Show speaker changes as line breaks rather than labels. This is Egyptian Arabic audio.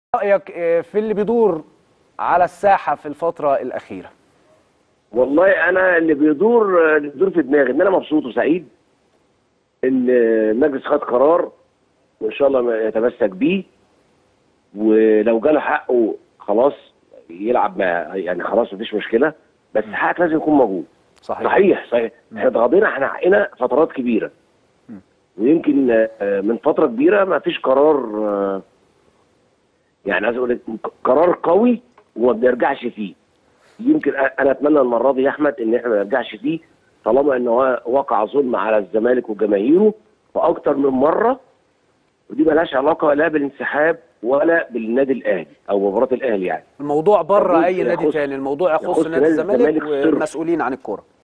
رايك آه، في اللي بيدور على الساحه في الفتره الاخيره
والله انا اللي بيدور اللي بيدور في دماغي ان انا مبسوط وسعيد ان المجلس خد قرار وان شاء الله ما يتمسك بيه ولو جاله حقه خلاص يلعب مع يعني خلاص مفيش مشكله بس حقك لازم يكون موجود
صحيح
صحيح صحيح احنا اتغاضينا احنا حقنا فترات كبيره ويمكن آه، من فتره كبيره ما فيش قرار آه، يعني عايز اقول لك قرار قوي وما بنرجعش فيه يمكن أ- انا اتمنى المره دي يا احمد ان احنا ما نرجعش فيه طالما ان هو وقع ظلم على الزمالك وجماهيره فاكتر من مره ودي ملهاش علاقه لا بالانسحاب ولا بالنادي الاهلي او مباراه الاهلي يعني
الموضوع بره
يخص-
اي نادي
يخص-
تاني الموضوع يخص
يخص
نادي
نادي
الزمالك
الزمالك صرف.
والمسؤولين عن الكره